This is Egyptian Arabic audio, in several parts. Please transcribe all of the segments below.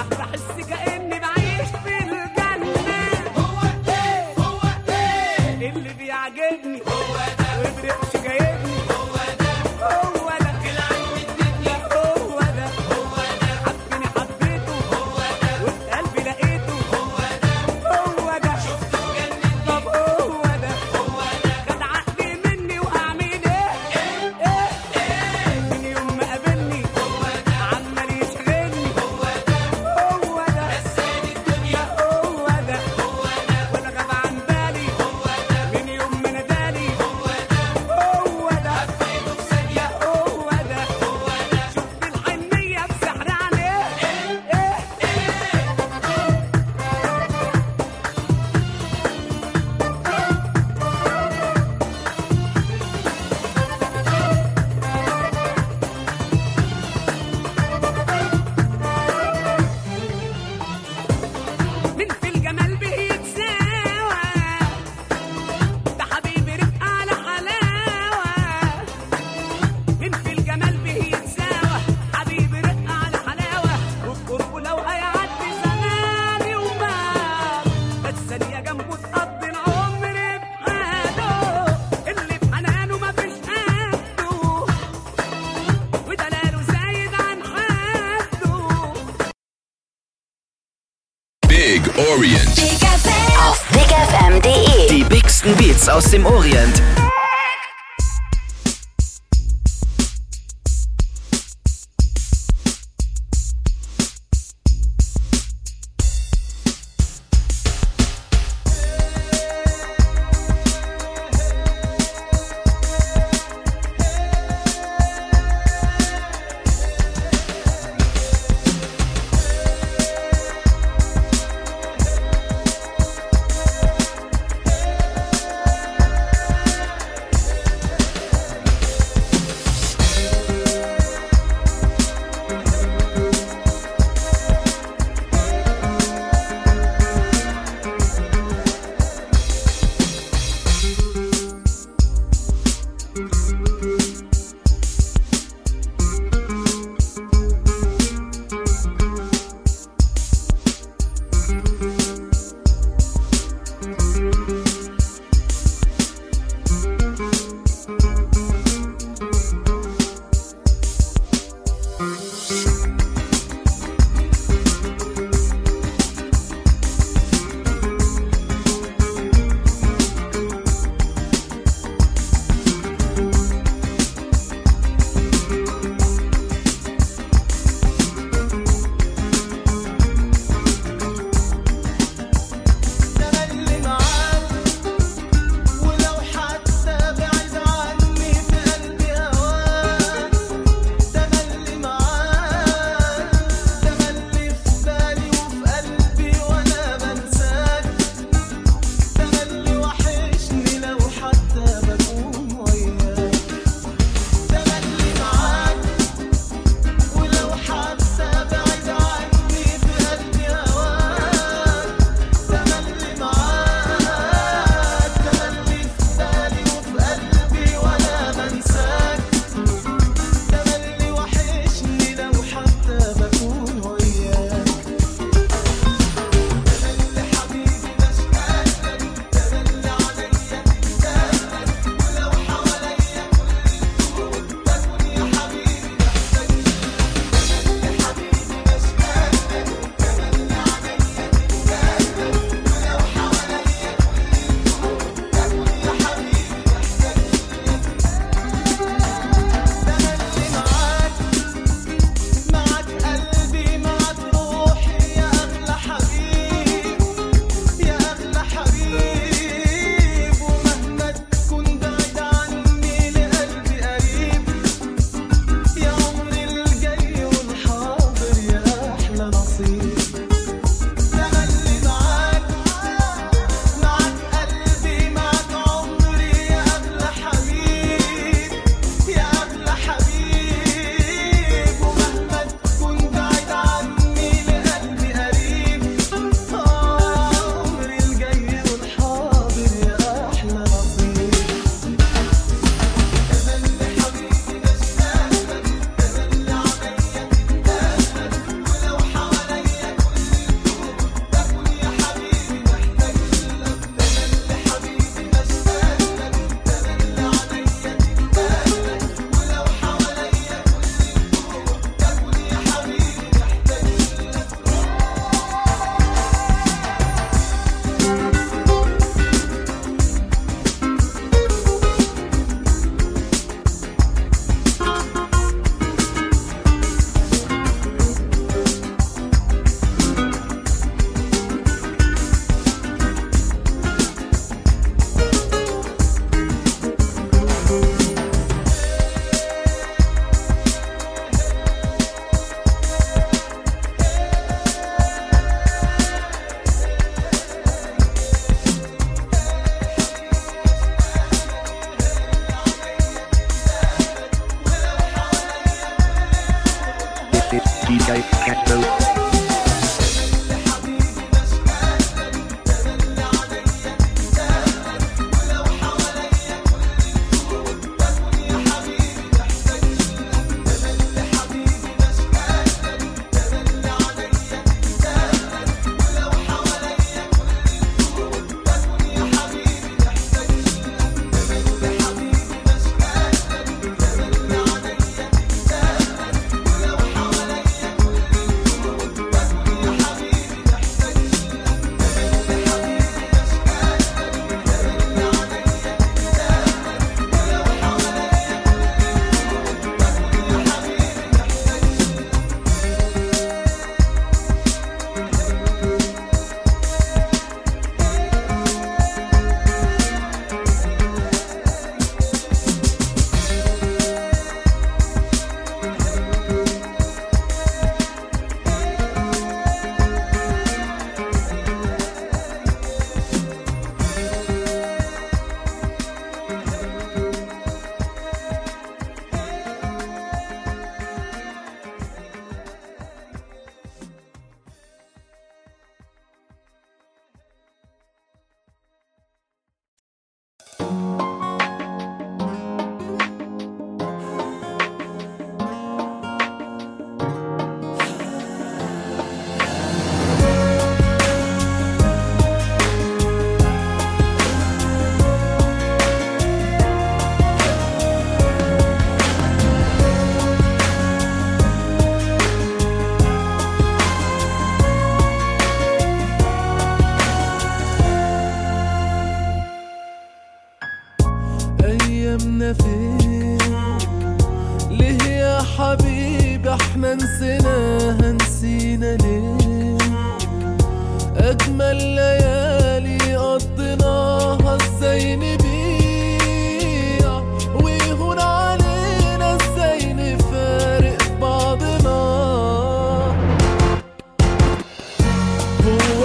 بحس كأني بعيش في الجنة هو ايه هو ايه اللي بيعجبني هو ده وبرقش جايبني هو ده هو ده العين الدنيا هو ده هو ده حبني حبيته هو ده وفي قلبي لقيته هو ده هو ده شفته جنني طب هو ده هو ده خد عقلي مني واعمل ايه ايه ايه من يوم ما قابلني هو ده عمال يشغلني هو ده هو ده نساني الدنيا هو ده هو ده ولا غاب عن بالي هو ده من يوم ما نادالي هو ده هو ده حبيته في ثانية هو ده هو ده شفت الحنية بسحر عليه ايه ايه ايه من في الجمال بيتساوى ده حبيبي رفقة على حلاوة من في الجمال بيتساوى حبيبي رفقة على حلاوة وبقربه لو هيعدي زماني وباب بس ثانية جنبه تقضي العمر بحاله اللي بحنانه مفيش قده ودلاله زايد عن حده Big Orient. Big FM. Auf bigfm.de. Die bigsten Beats aus dem Orient. Hey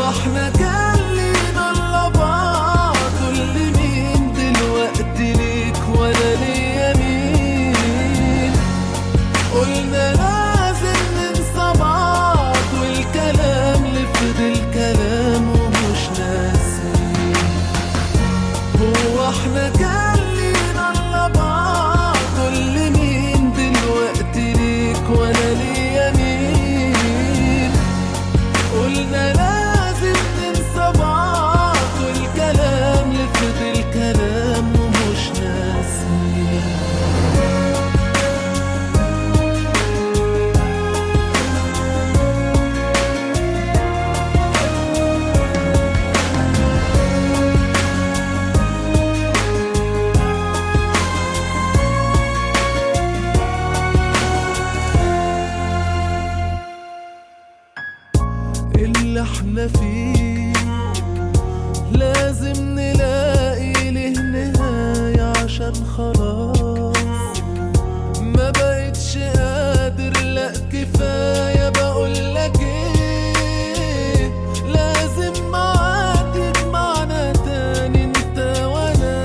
هو احنا كان لينا الا بعض كل مين دلوقتي ليك ولا ليا مين قلنا لازم ننسى بعض والكلام اللي فضل كلام ومش ناسي هو احنا كان لينا الا بعض كل مين دلوقتي ليك ولا ليا مين قلنا لازم ننسى بعض والكلام اللي فضل كلام ومش ناسي اللي احنا فيه لازم نلاقي له نهاية عشان خلاص ما بقتش قادر لا كفاية بقولك ايه لازم معاك يجمعنا تاني انت وانا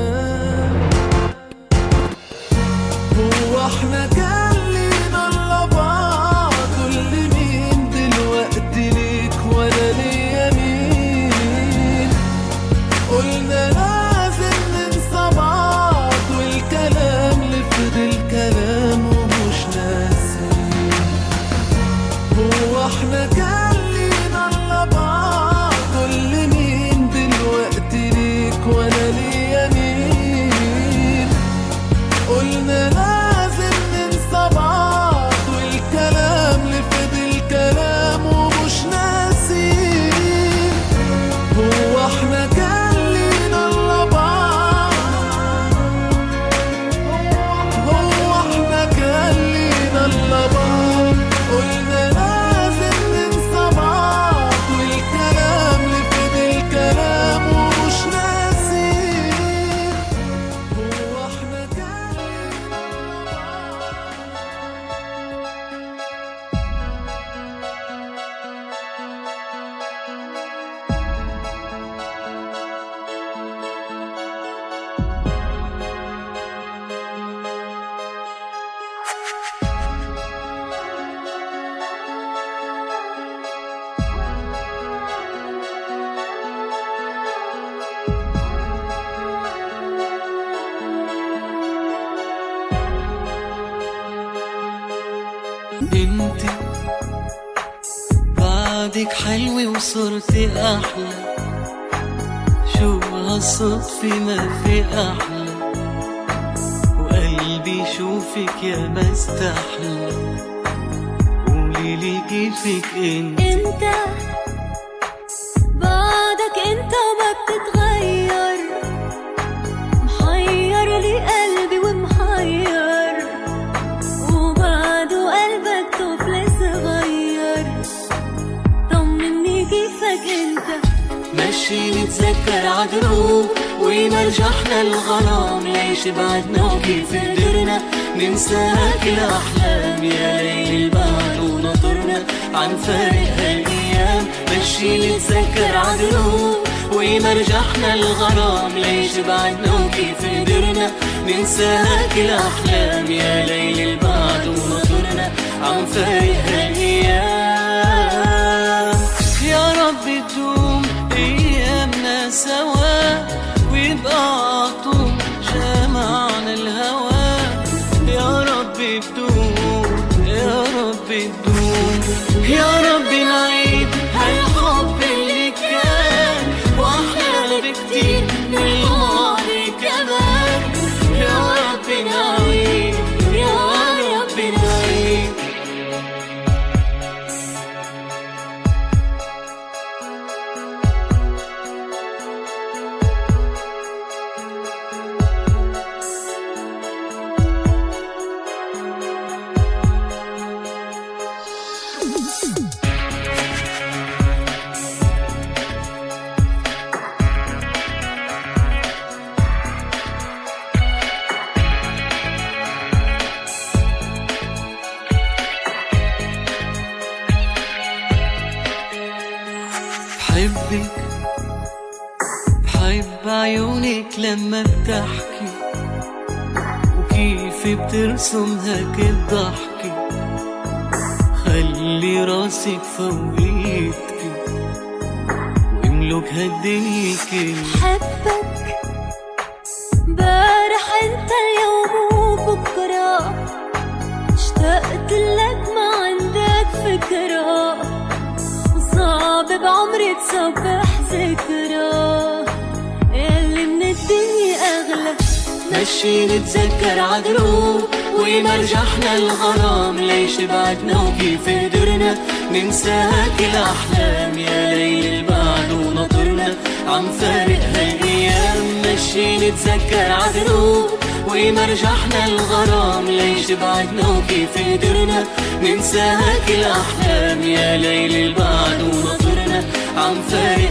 هو احنا كان لينا الا بعض كل مين دلوقتي ليك ولا ليا مين قلنا لازم ننسى بعض والكلام اللي فضل كلام ومش ناسي هو احنا كان لينا الا بعض كل مين دلوقتي ليك ولا ليا مين قلنا لازم ننسى بعض والكلام اللي فضل كلام ومش ناسي هو احنا كان لينا الا بعض هو احنا كان لينا الا بعض قلنا لازم ننسى بعض والكلام اللي فضل كلام ومش ناسي هو احنا كان لينا الا بعض انت بعدك حلوة وصرتي احلى شو هالصدفة ما في احلى وقلبي يشوفك يا ما استحلى قولي لي كيفك انت انت بعدك انت ما بتتغير محير لي قلبي ومحير وبعده قلبك طفل صغير طمني كيفك انت مشي نتذكر عدروب وين رجعنا الغرام ليش بعدنا وكيف قدرنا ننساك الأحلام يا ليل البعد ونطرنا عن فارق هالأيام مشي نتذكر عدروب وين رجعنا الغرام ليش بعدنا وكيف قدرنا ننساك الأحلام يا ليل البعد ونطرنا عن فارق هالأيام يا رب تدوم ايامنا سوا ويبقى عطول جمعنا الهوى يا رب تدوم يا رب تدوم يا رب نعيد هالحب اللي كان واحلى بكتير من الماضي كمان يا رب نعيد يا رب نعيد بحبك بحب عيونك لما بتحكي وكيف بترسم هيك الضحكة خلي راسك فوق ايدك واملك هالدنيا كلها حبك بارح انت اليوم وبكرة اشتقت لك ما عندك فكرة وصعب بعمري تصبح ذكرى اللي من الدنيا أغلى مشي نتذكر عدروب وين رجحنا الغرام ليش بعدنا وكيف قدرنا ننسى هاك الأحلام يا ليل البعد ونطرنا عم فارق هالأيام مشي نتذكر عدروب وين رجحنا الغرام ليش بعدنا وكيف قدرنا ننسى هاك الأحلام يا ليل البعد ونطرنا عم فارق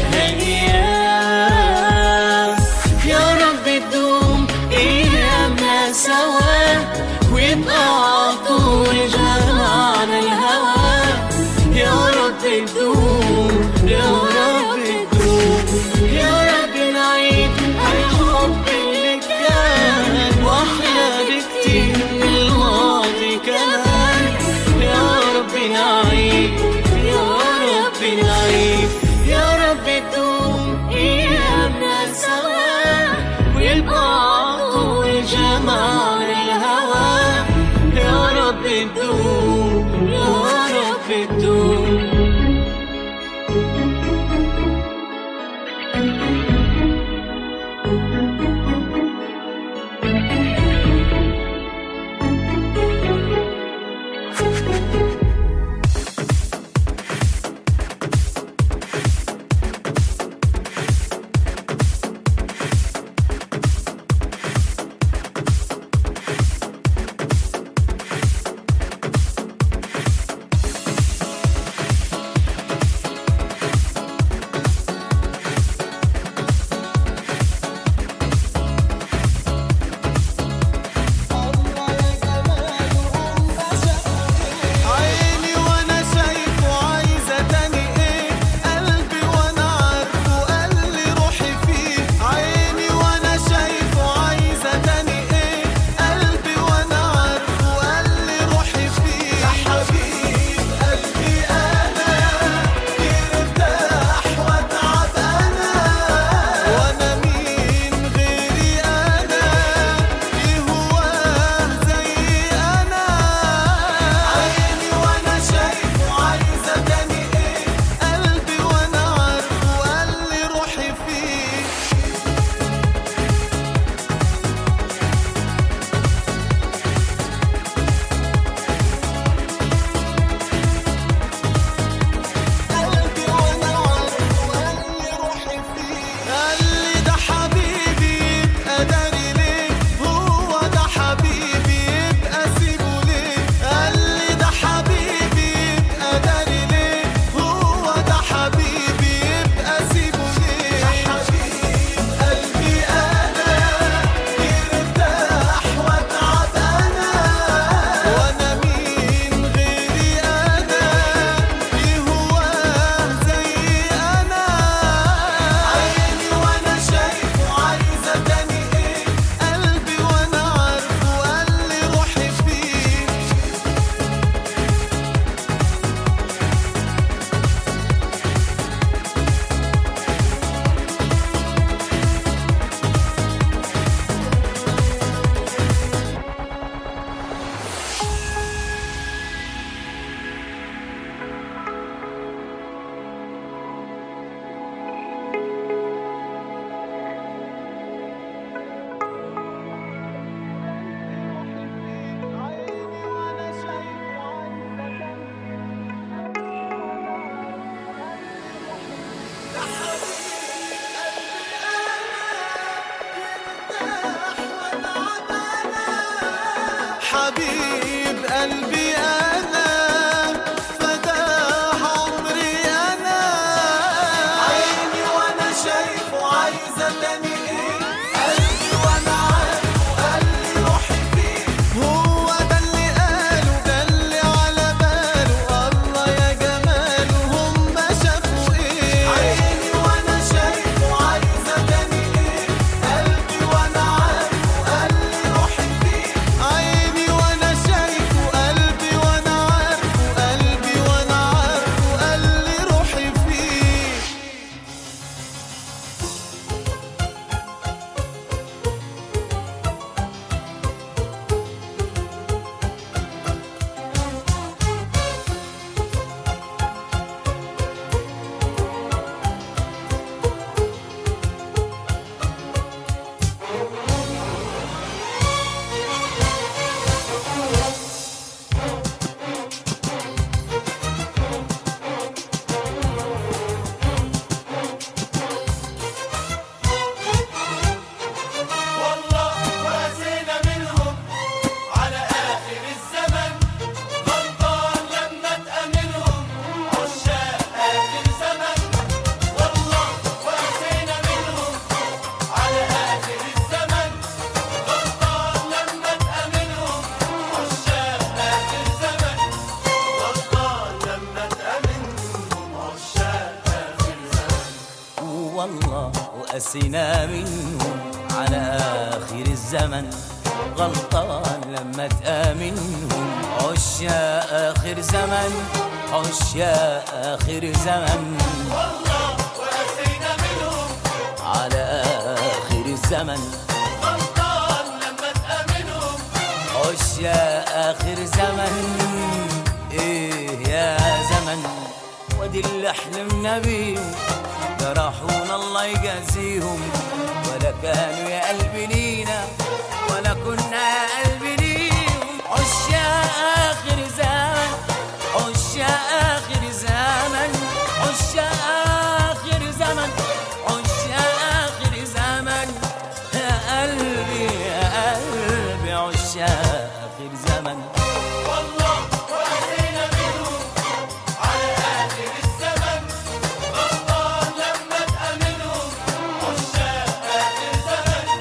هالأيام يا رب تدوم ايامنا سوا ويبقى عطول جمعنا الهوى يا رب تدوم يا رب تدوم يا رب نعيد الحب اللي كان واحلى بكتير من الماضي كمان يا رب نعيد يا رب نعيد يا رب تدوم ايامنا سوا ويبقى عطول جمال الهوى يا رب تدوم يا رب تدوم عيني وانا شايفه عايزة تاني ايه قلبي وانا عارفه قال روحي فيه عيني وانا شايفه عايزة تاني ايه قلبي وانا عارفه قال روحي فيه يا حبيب قلبي انا يرتاح واتعب انا وانا مين غيري انا يهواه زي انا عيني وانا شايفه عايزه تاني ايه قلبي وانا عارفه قال لي روحي فيه قلبي وانا عارفه قال لي روحي فيه قال لي ده حبيبي يبقى داري ليه هو ده حبيبي يبقى سيبه ليه قال لي ده حبيبي يبقى داري ليه هو ده حبيبي يبقى سيبه ليه يا حبيب قلبي انا يرتاح واتعب انا وانا مين غيري انا يهواه زي انا عيني وانا شايفه عايزه تاني ايه قلبي وانا عارفه قال لي روحي فيه حبيب قلبي انا فداه عمري انا عيني وانا شايفه عايزه تاني ايه قلبي وانا عارفه قال لي روحي فيه هو ده اللي قاله ده اللي على باله الله يا جماله هم شافوا ايه عيني والله وقسينا منهم على آخر الزمن غلطان لما تآمنهم عش يا آخر زمن عش يا آخر زمن والله وقسينا منهم على آخر الزمن غلطان لما تأمنهم عش يا آخر زمن إيه يا زمن ودي اللي حلمنا بيهم جرحونا الله يجازيهم ولا كانوا يا قلبي لينا ولا كنا يا قلبي ليهم عش يا آخر زمن عش يا آخر زمن عش يا آخر زمن عش يا آخر زمن يا قلبي يا قلبي عش يا آخر زمن والله وقسينا منهم على آخر الزمن غلطان لما تأمنهم عشاق آخر زمن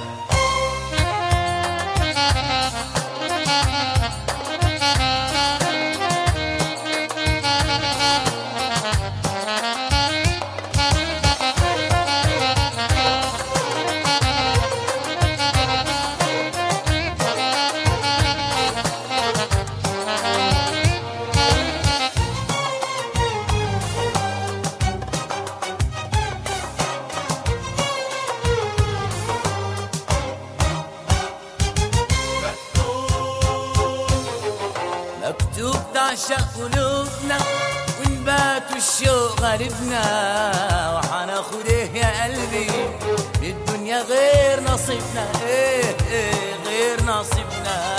مكتوب تعشق قلوبنا ونبات الشوق غالبنا وحناخد ايه يا قلبي الدنيا غير نصيبنا ايه ايه غير نصيبنا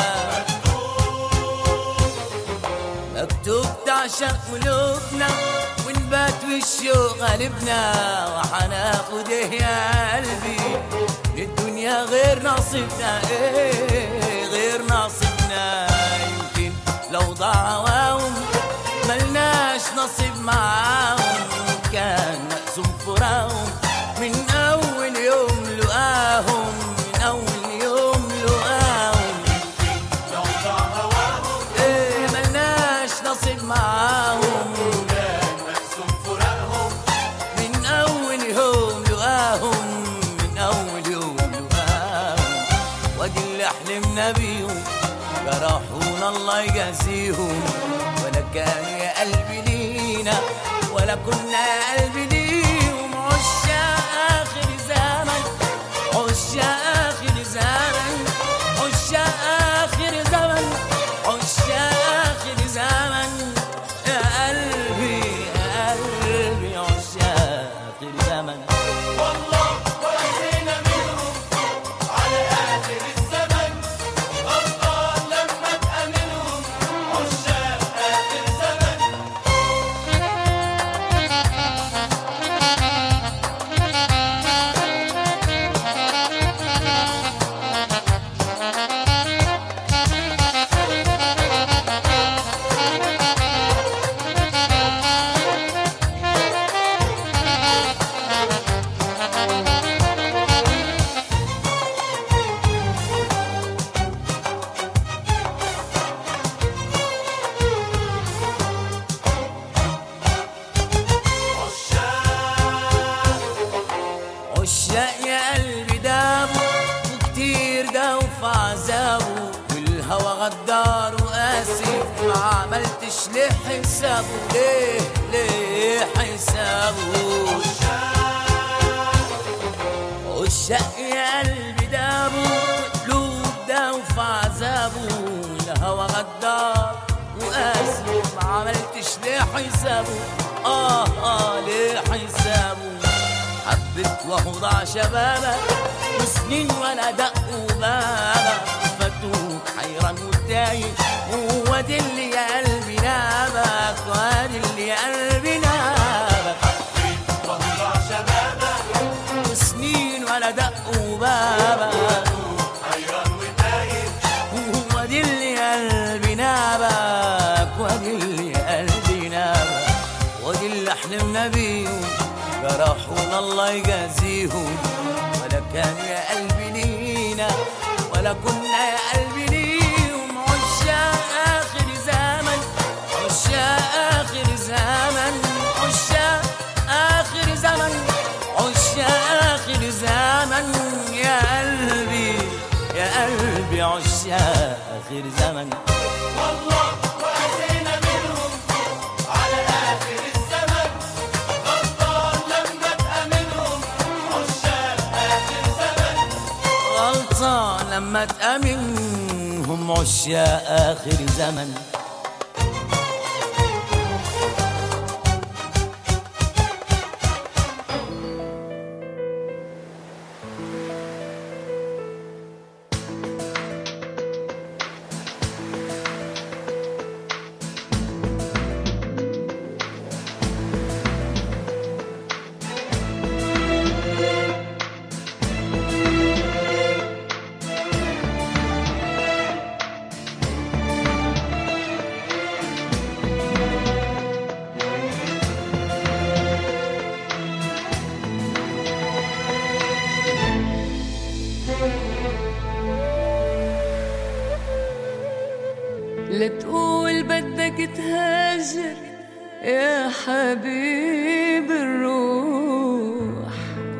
مكتوب تعشق قلوبنا ونبات والشوق غالبنا وحناخد ايه يا قلبي الدنيا غير نصيبنا ايه غير نصيبنا يمكن لو ضاع هواهم ملناش نصيب معاهم كان مقسوم فراهم من اول يوم لقاهم من اول يوم لقاهم لو ضاع هواهم ايه ملناش نصيب معاهم كان مقسوم فراقهم من اول يوم لقاهم من اول يوم لقاهم وادي اللي حلمنا بيهم جرحونا الله يجازيهم ولا كانوا يا قلبي لينا ولا كنا يا قلبي ليهم عشاق اخر زمن عشاق اخر زمن عشاق اخر زمن عشاق اخر زمن يا قلبي يا قلبي عشاق اخر زمن والله وقسينا منهم على آخر الزمن غلطان لما تأمنهم عشاق آخر زمن عشاق يا قلبي دابوا وكتير جاوا في عذابه والهوى غدار وقاسي ما عملتش ليه حسابه ليه ليه حسابه عشاق يا قلبي دابوا قلوب داوا في عذابه الهوى غدار وقاسي ما عملتش ليه حسابه اه اه ليه حسابه حبت وهو ضاع شبابك وسنين ولا دقوا بابك فتوك حيران وتايه وادي اللي يا قلبي نابك وادي اللي يا قلبي نابك وضع شبابك وسنين ولا دقوا بابك حيران وتايه وادي اللي قلبي نابك وادي اللي قلبي نابك وادي اللي حلمنا بيهم جرحونا الله يجازيهم ولا كانوا يا قلبي لينا ولا كنا يا قلبي ليهم عشاق اخر زمن عشاق اخر زمن عشاق اخر زمن عشاق آخر زمن غلطان لما تأمنهم عشاق آخر زمن لا تقول بدك تهاجر يا حبيب الروح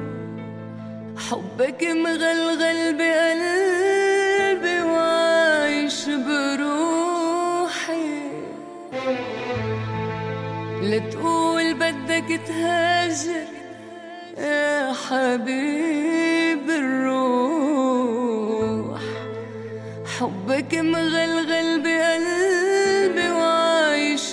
حبك مغلغل بقلبي وعايش بروحي لا تقول بدك تهاجر يا حبيب الروح حبك مغلغل بقلبي وعايش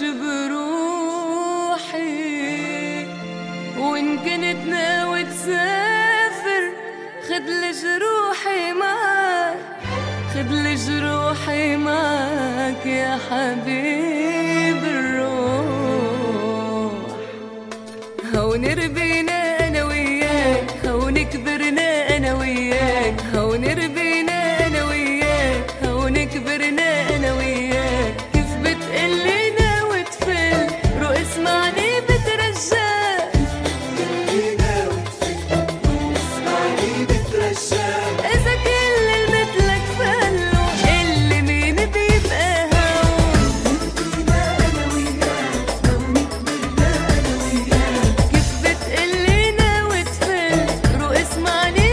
بروحي وإن كنت ناوي تسافر خد لي جروحي معك خد لي جروحي معك يا حبيب الروح هون ربينا انا وياك هون كبرنا انا وياك هون ربينا انا وياك هون كبرنا انا وياك كيف بتقلي ناوي تفل رو اسمعني بترجاك اذا كل اللي مثلك فلوا اللي مين بيبقى هون كيف بتقلي ناوي تفل رو اسمعني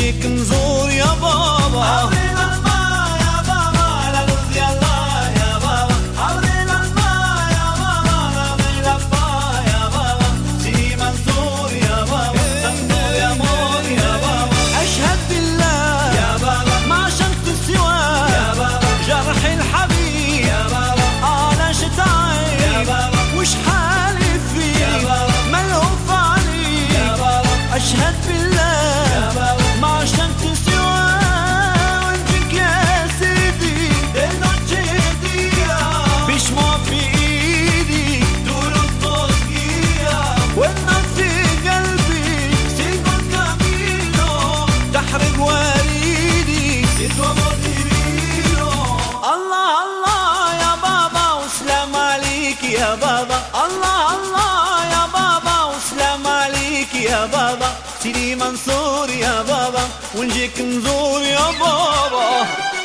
ونجيك نزور يا بابا حوالينا الماء يا بابا على لوز يلا يا بابا حوالينا الماء يا بابا رامي لفا يا بابا سيدي منصور يا بابا منصور يا مور يا بابا اشهد بالله يا بابا ما عشقت سواه يا بابا جرح الحبيب يا بابا انا شتعب يا بابا وش حالي فيه يا بابا ملهوف عليك يا بابا اشهد بالله يا بابا ما عشقت سواه وانتك يا سيدي انه جديا بيشمع في ايدي دور الطوسكية والنار في قلبي سيكون كامينو تحرق وريدي سيكون مديرينو الله الله يا بابا وسلام عليك يا بابا الله الله يا بابا وسلام عليك يا بابا سيدي منصور يا بابا ونجيك نزور يا بابا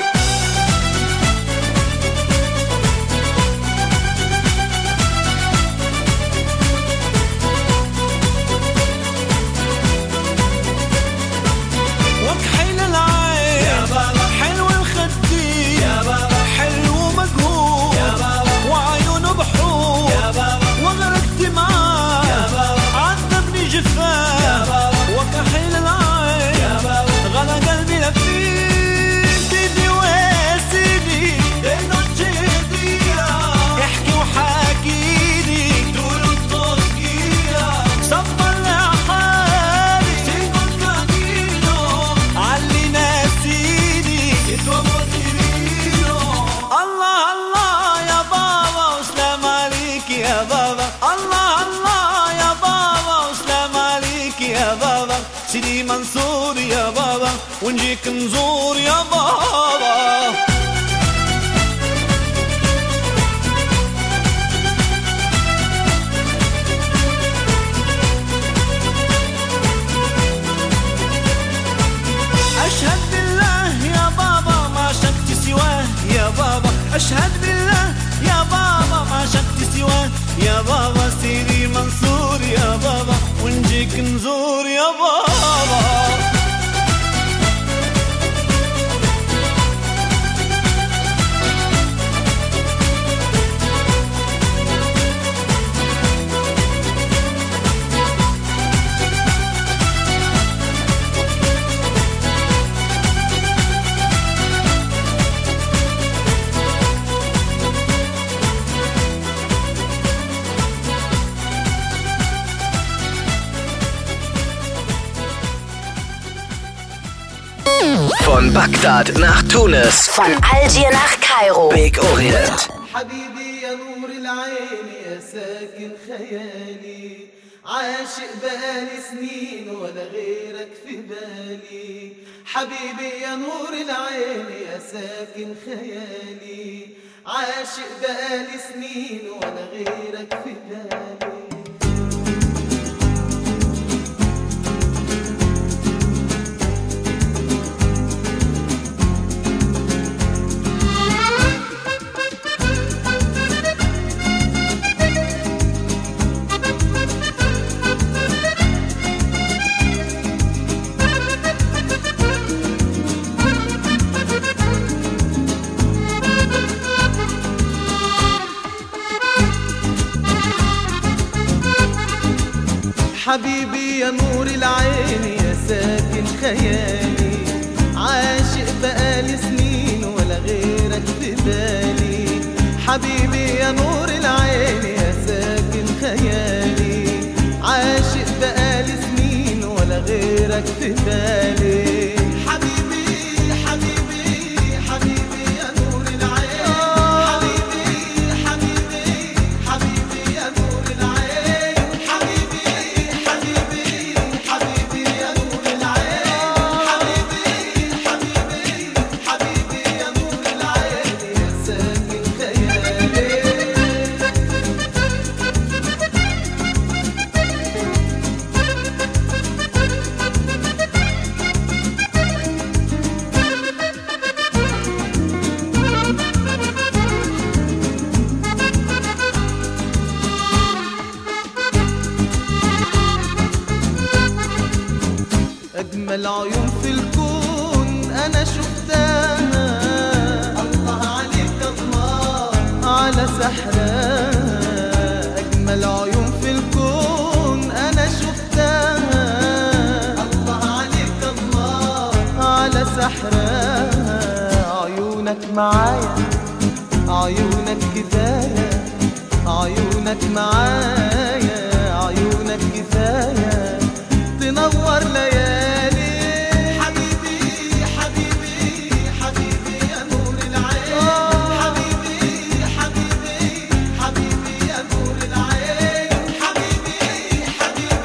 وكحيل العين يا بابا حلو الخدين يا بابا حلو مقهور يا بابا وعيونه بحور يا بابا وغرقت معاه يا بابا عذبني جفاه يا بابا وكحيل العين يا بابا غلا قلبي لفيك سيدي وسيدي انه جديا احكي وحاكيلي دور الطوسكية صبر لحالي سيكون كانينو علي ناسيني الله الله يا بابا وسلام عليك يا بابا الله الله يا بابا وسلام عليك يا بابا سيدي منصور يا بابا ونجيك نزور يا بابا أشهد بالله يا بابا ما شكت سواه يا بابا أشهد بالله يا بابا ما شكت سواه يا بابا سيدي منصور يا بابا ونجيك نزور يا بابا Von Bagdad nach Tunis. Von Algier nach Kairo. Big Orient. حبيبي يا نور العين يا ساكن خيالي عاشق بقالي سنين ولا غيرك في بالي حبيبي يا نور العين يا ساكن خيالي عاشق بقالي سنين ولا غيرك في بالي حبيبي يا نور العين يا ساكن خيالي عاشق بقالي سنين ولا غيرك في بالي حبيبي يا نور العين يا ساكن خيالي عاشق بقالي سنين ولا غيرك في بالي حبيبي حبيبي حبيبي يا نور العين حبيبي حبيبي حبيبي يا نور العين حبيبي حبيبي حبيبي يا نور العين أجمل عيون في الكون أنا شفتها الله عليك الله على سحرها أجمل عيون في الكون أنا شفتها الله عليك الله على سحرها عيونك معايا عيونك كفاية عيونك معايا عيونك كفاية